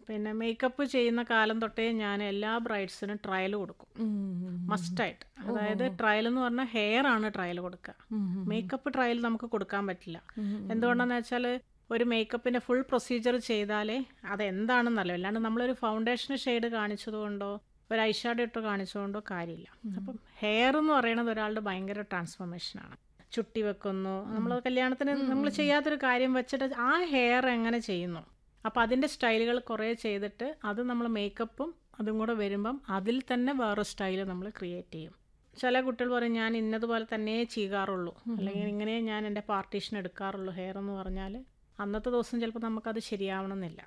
പിന്നെ മേക്കപ്പ് ചെയ്യുന്ന കാലം തൊട്ടേ ഞാൻ എല്ലാ ബ്രൈഡ്സിനും ട്രയൽ കൊടുക്കും മസ്റ്റായിട്ട് അതായത് ട്രയൽ എന്ന് പറഞ്ഞാൽ ഹെയർ ആണ് ട്രയൽ കൊടുക്കുക മേക്കപ്പ് ട്രയൽ നമുക്ക് കൊടുക്കാൻ പറ്റില്ല എന്തുകൊണ്ടാന്ന് വെച്ചാൽ ഒരു മേക്കപ്പിന്റെ ഫുൾ പ്രൊസീജിയർ ചെയ്താലേ അത് എന്താണെന്നല്ലോ അല്ലാണ്ട് നമ്മളൊരു ഫൗണ്ടേഷൻ ഷെയ്ഡ് കാണിച്ചതുകൊണ്ടോ ഒരു ഐഷാഡോ ഇട്ട് കാണിച്ചതുകൊണ്ടോ കാര്യമില്ല അപ്പം ഹെയർ എന്ന് പറയുന്നത് ഒരാളുടെ ഭയങ്കര ട്രാൻസ്ഫോർമേഷനാണ് ചുട്ടി വെക്കുന്നു നമ്മൾ കല്യാണത്തിന് നമ്മൾ ചെയ്യാത്തൊരു കാര്യം വെച്ചിട്ട് ആ ഹെയർ എങ്ങനെ ചെയ്യുന്നു അപ്പം അതിൻ്റെ സ്റ്റൈലുകൾ കുറേ ചെയ്തിട്ട് അത് നമ്മൾ മേക്കപ്പും അതും കൂടെ വരുമ്പം അതിൽ തന്നെ വേറെ സ്റ്റൈൽ നമ്മൾ ക്രിയേറ്റ് ചെയ്യും ചില കുട്ടികൾ പറയും ഞാൻ ഇന്നതുപോലെ തന്നെ ചെയ്യാറുള്ളൂ അല്ലെങ്കിൽ ഇങ്ങനെ ഞാൻ എൻ്റെ പാർട്ടീഷൻ എടുക്കാറുള്ളൂ ഹെയർ എന്ന് പറഞ്ഞാൽ അന്നത്തെ ദിവസം ചിലപ്പോൾ നമുക്കത് ശരിയാവണമെന്നില്ല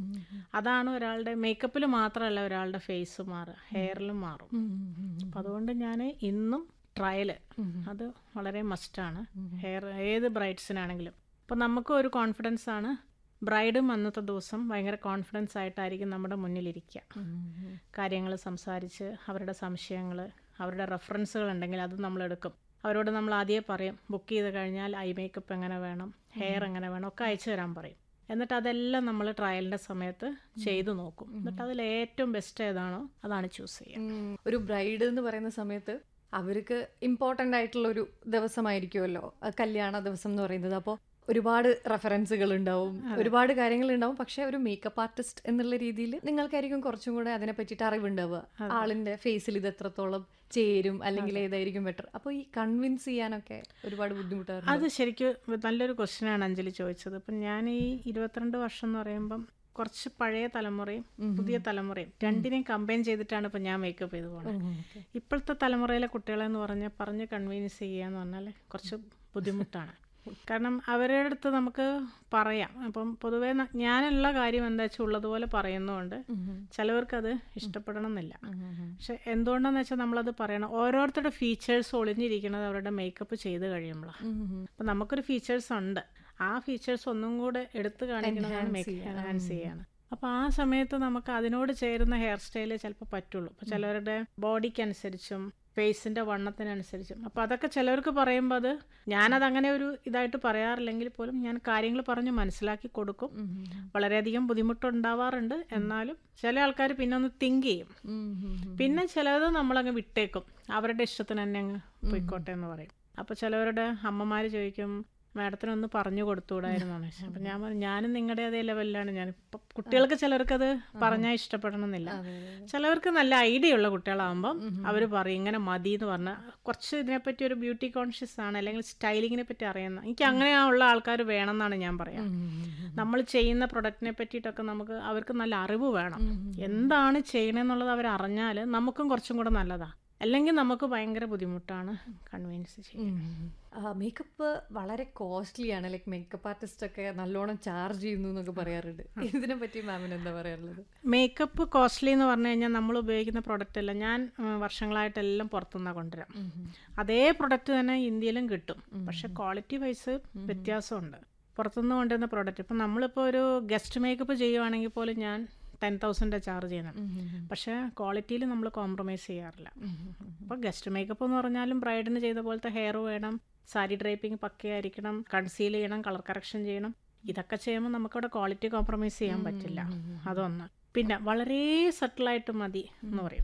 അതാണ് ഒരാളുടെ മേക്കപ്പിൽ മാത്രമല്ല ഒരാളുടെ ഫേസ് മാറുക ഹെയറിലും മാറും അപ്പം അതുകൊണ്ട് ഞാൻ ഇന്നും ട്രയൽ അത് വളരെ മസ്റ്റാണ് ഹെയർ ഏത് ബ്രൈഡ്സിനാണെങ്കിലും അപ്പം നമുക്കും ഒരു കോൺഫിഡൻസ് ആണ് ബ്രൈഡും അന്നത്തെ ദിവസം ഭയങ്കര കോൺഫിഡൻസ് ആയിട്ടായിരിക്കും നമ്മുടെ മുന്നിലിരിക്കുക കാര്യങ്ങൾ സംസാരിച്ച് അവരുടെ സംശയങ്ങൾ അവരുടെ റെഫറൻസുകൾ ഉണ്ടെങ്കിൽ അത് നമ്മൾ എടുക്കും അവരോട് നമ്മൾ ആദ്യമേ പറയും ബുക്ക് ചെയ്ത് കഴിഞ്ഞാൽ ഐ മേക്കപ്പ് എങ്ങനെ വേണം ഹെയർ എങ്ങനെ വേണം ഒക്കെ അയച്ചു തരാൻ പറയും എന്നിട്ട് അതെല്ലാം നമ്മൾ ട്രയലിൻ്റെ സമയത്ത് ചെയ്തു നോക്കും എന്നിട്ട് അതിൽ ഏറ്റവും ബെസ്റ്റ് ഏതാണോ അതാണ് ചൂസ് ചെയ്യുക ഒരു ബ്രൈഡ് എന്ന് പറയുന്ന സമയത്ത് അവർക്ക് ഇമ്പോർട്ടൻ്റ് ആയിട്ടുള്ള ഒരു ദിവസമായിരിക്കുമല്ലോ ആ കല്യാണ ദിവസം എന്ന് പറയുന്നത് അപ്പോൾ ഒരുപാട് റെഫറൻസുകൾ ഉണ്ടാവും ഒരുപാട് കാര്യങ്ങൾ ഉണ്ടാവും പക്ഷെ ഒരു മേക്കപ്പ് ആർട്ടിസ്റ്റ് എന്നുള്ള രീതിയിൽ നിങ്ങൾക്കായിരിക്കും കുറച്ചും കൂടെ അതിനെ പറ്റിയിട്ട് അറിവുണ്ടാവുക ആളിന്റെ ഫേസിൽ ഇത് എത്രത്തോളം ചേരും അല്ലെങ്കിൽ ഏതായിരിക്കും ബെറ്റർ അപ്പോൾ ഈ കൺവിൻസ് ചെയ്യാനൊക്കെ ഒരുപാട് ബുദ്ധിമുട്ടായിരുന്നു അത് ശരിക്കും നല്ലൊരു ക്വസ്റ്റ്യനാണ് അഞ്ജലി ചോദിച്ചത് അപ്പം ഞാൻ ഈ ഇരുപത്തിരണ്ട് വർഷം എന്ന് പറയുമ്പം കുറച്ച് പഴയ തലമുറയും പുതിയ തലമുറയും രണ്ടിനെയും കമ്പൈൻ ചെയ്തിട്ടാണ് ഇപ്പം ഞാൻ മേക്കപ്പ് ചെയ്ത് പോകുന്നത് ഇപ്പോഴത്തെ തലമുറയിലെ കുട്ടികളെ എന്ന് പറഞ്ഞാൽ പറഞ്ഞ് കൺവീൻസ് ചെയ്യുക എന്ന് പറഞ്ഞാൽ കുറച്ച് ബുദ്ധിമുട്ടാണ് കാരണം അവരുടെ അടുത്ത് നമുക്ക് പറയാം അപ്പം പൊതുവേ ന- ഞാനുള്ള കാര്യം എന്താ വെച്ചാൽ ഉള്ളതുപോലെ പറയുന്നതുകൊണ്ട് ചിലവർക്കത് ഇഷ്ടപ്പെടണം എന്നില്ല പക്ഷെ എന്തുകൊണ്ടാന്ന് വെച്ചാൽ നമ്മളത് പറയണം ഓരോരുത്തരുടെ ഫീച്ചേഴ്സ് ഒളിഞ്ഞിരിക്കുന്നത് അവരുടെ മേക്കപ്പ് ചെയ്ത് കഴിയുമ്പോഴാണ് അപ്പം നമുക്കൊരു ഫീച്ചേഴ്സ് ഉണ്ട് ആ ഫീച്ചേഴ്സ് ഒന്നും കൂടെ എടുത്തു കാണിക്കുന്നതാണ് മേക്കപ്പ് എൻഹാൻസ് ചെയ്യാണ് അപ്പോൾ ആ സമയത്ത് നമുക്ക് അതിനോട് ചേരുന്ന ഹെയർ സ്റ്റൈലേ ചിലപ്പോൾ പറ്റുള്ളൂ അപ്പോൾ ചിലവരുടെ ബോഡിക്ക് അനുസരിച്ചും ഫേസിന്റെ വണ്ണത്തിനനുസരിച്ചും അപ്പോൾ അതൊക്കെ ചിലവർക്ക് പറയുമ്പോൾ അത് ഞാനത് അങ്ങനെ ഒരു ഇതായിട്ട് പറയാറില്ലെങ്കിൽ പോലും ഞാൻ കാര്യങ്ങൾ പറഞ്ഞ് മനസ്സിലാക്കി കൊടുക്കും വളരെയധികം ബുദ്ധിമുട്ടുണ്ടാവാറുണ്ട് എന്നാലും ചില ആൾക്കാർ പിന്നെ ഒന്ന് തിങ്ക് ചെയ്യും പിന്നെ ചിലത് നമ്മളങ്ങ് വിട്ടേക്കും അവരുടെ ഇഷ്ടത്തിന് തന്നെ അങ്ങ് പോയിക്കോട്ടെ എന്ന് പറയും അപ്പോൾ ചിലവരുടെ അമ്മമാർ ചോദിക്കും മാഡത്തിനൊന്ന് പറഞ്ഞു കൊടുത്തുകൂടായിരുന്നാണ് അപ്പം ഞാൻ പറഞ്ഞു ഞാനും നിങ്ങളുടെ അതേ ലെവലിലാണ് ഞാൻ ഇപ്പം കുട്ടികൾക്ക് ചിലർക്കത് പറഞ്ഞാൽ ഇഷ്ടപ്പെടണമെന്നില്ല ചിലവർക്ക് നല്ല ഐഡിയ ഉള്ള കുട്ടികളാകുമ്പം അവർ പറയും ഇങ്ങനെ മതി എന്ന് പറഞ്ഞാൽ കുറച്ച് ഇതിനെപ്പറ്റി ഒരു ബ്യൂട്ടി കോൺഷ്യസ് ആണ് അല്ലെങ്കിൽ സ്റ്റൈലിങ്ങിനെ പറ്റി അറിയുന്ന എനിക്ക് അങ്ങനെയുള്ള ആൾക്കാർ വേണമെന്നാണ് ഞാൻ പറയാം നമ്മൾ ചെയ്യുന്ന പ്രൊഡക്റ്റിനെ പറ്റിയിട്ടൊക്കെ നമുക്ക് അവർക്ക് നല്ല അറിവ് വേണം എന്താണ് ചെയ്യണമെന്നുള്ളത് അവർ അറിഞ്ഞാൽ നമുക്കും കുറച്ചും കൂടെ നല്ലതാണ് അല്ലെങ്കിൽ നമുക്ക് ഭയങ്കര ബുദ്ധിമുട്ടാണ് കൺവിൻസ് ചെയ്യാൻ മേക്കപ്പ് വളരെ കോസ്റ്റ്ലി ആണ് ലൈക്ക് മേക്കപ്പ് ആർട്ടിസ്റ്റ് ഒക്കെ നല്ലോണം ചാർജ് ചെയ്യുന്നു എന്നൊക്കെ പറയാറുണ്ട് ഇതിനെ പറ്റി മാമിന് എന്താ പറയാറുള്ളത് മേക്കപ്പ് കോസ്റ്റ്ലി എന്ന് പറഞ്ഞു കഴിഞ്ഞാൽ നമ്മൾ ഉപയോഗിക്കുന്ന പ്രൊഡക്റ്റ് എല്ലാം ഞാൻ ഉം, വർഷങ്ങളായിട്ടെല്ലാം പുറത്തുനിന്നാണ് കൊണ്ടുവരാം അതേ പ്രൊഡക്റ്റ് തന്നെ ഇന്ത്യയിലും കിട്ടും പക്ഷെ ക്വാളിറ്റി വൈസ് വ്യത്യാസമുണ്ട് പുറത്തുനിന്ന് കൊണ്ടുവരുന്ന പ്രൊഡക്റ്റ് ഇപ്പം നമ്മളിപ്പോൾ ഒരു ഗസ്റ്റ് മേക്കപ്പ് ചെയ്യുവാണെങ്കിൽ പോലും ഞാൻ ടെൻ തൗസൻഡ് ചാർജ് ചെയ്യുന്നത് പക്ഷേ ക്വാളിറ്റിയിൽ നമ്മൾ കോംപ്രമൈസ് ചെയ്യാറില്ല അപ്പോൾ ഗസ്റ്റ് മേക്കപ്പ് എന്ന് പറഞ്ഞാലും ബ്രൈഡിന് ചെയ്ത പോലത്തെ ഹെയർ വേണം സാരി ഡ്രൈപ്പിംഗ് പക്കയായിരിക്കണം കൺസീൽ ചെയ്യണം കളർ കറക്ഷൻ ചെയ്യണം ഇതൊക്കെ ചെയ്യുമ്പോൾ നമുക്കവിടെ ക്വാളിറ്റി കോംപ്രമൈസ് ചെയ്യാൻ പറ്റില്ല അതൊന്ന് പിന്നെ വളരെ സട്ടിലായിട്ട് മതി എന്ന് പറയും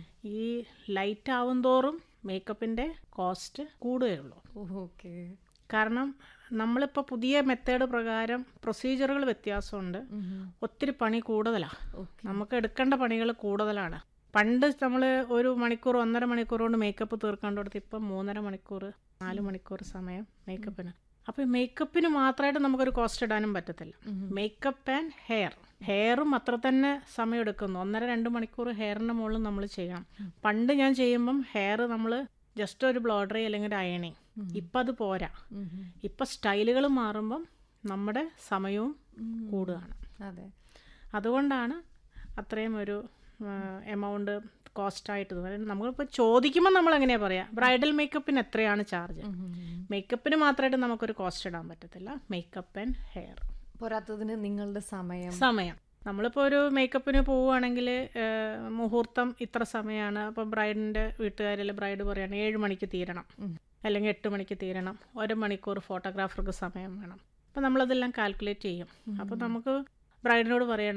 ഈ ലൈറ്റ് ആവും തോറും മേക്കപ്പിൻ്റെ കോസ്റ്റ് കൂടുകയുള്ളൂ ഓക്കെ കാരണം നമ്മളിപ്പോൾ പുതിയ മെത്തേഡ് പ്രകാരം പ്രൊസീജിയറുകൾ വ്യത്യാസമുണ്ട് ഒത്തിരി പണി കൂടുതലാണ് നമുക്ക് എടുക്കേണ്ട പണികൾ കൂടുതലാണ് പണ്ട് നമ്മൾ ഒരു മണിക്കൂർ ഒന്നര മണിക്കൂർ കൊണ്ട് മേക്കപ്പ് തീർക്കേണ്ടടുത്ത് ഇപ്പം മൂന്നര മണിക്കൂർ നാല് മണിക്കൂർ സമയം മേക്കപ്പിന് അപ്പോൾ ഈ മേക്കപ്പിന് മാത്രമായിട്ട് നമുക്കൊരു കോസ്റ്റ് ഇടാനും പറ്റത്തില്ല മേക്കപ്പ് ആൻഡ് ഹെയർ ഹെയറും അത്ര തന്നെ സമയം എടുക്കുന്നു ഒന്നര രണ്ട് മണിക്കൂർ ഹെയറിൻ്റെ മുകളിൽ നമ്മൾ ചെയ്യണം പണ്ട് ഞാൻ ചെയ്യുമ്പം ഹെയർ നമ്മൾ ജസ്റ്റ് ഒരു ബ്ലോ ഡ്രൈ അല്ലെങ്കിൽ ഒരു അയണിങ് ഇപ്പം അത് പോരാ ഇപ്പം സ്റ്റൈലുകൾ മാറുമ്പം നമ്മുടെ സമയവും കൂടുകയാണ് അതെ അതുകൊണ്ടാണ് അത്രയും ഒരു എമൗണ്ട് കോസ്റ്റായിട്ട് തോന്നുന്നത് നമ്മളിപ്പോൾ ചോദിക്കുമ്പോൾ നമ്മൾ എങ്ങനെയാണ് പറയുക ബ്രൈഡൽ മേക്കപ്പിന് എത്രയാണ് ചാർജ് മേക്കപ്പിന് മാത്രമായിട്ട് നമുക്കൊരു കോസ്റ്റ് ഇടാൻ പറ്റത്തില്ല മേക്കപ്പ് ആൻഡ് ഹെയർ പോരാത്തതിന് നിങ്ങളുടെ സമയം സമയം നമ്മളിപ്പോൾ ഒരു മേക്കപ്പിന് പോവുകയാണെങ്കിൽ മുഹൂർത്തം ഇത്ര സമയമാണ് അപ്പോൾ ബ്രൈഡിൻ്റെ വീട്ടുകാരിൽ ബ്രൈഡ് പറയുകയാണ് ഏഴ് മണിക്ക് തീരണം അല്ലെങ്കിൽ എട്ട് മണിക്ക് തീരണം ഒരു മണിക്കൂർ ഫോട്ടോഗ്രാഫർക്ക് സമയം വേണം അപ്പോൾ നമ്മളതെല്ലാം കാൽക്കുലേറ്റ് ചെയ്യും അപ്പോൾ നമുക്ക് ബ്രൈഡിനോട് പറയണം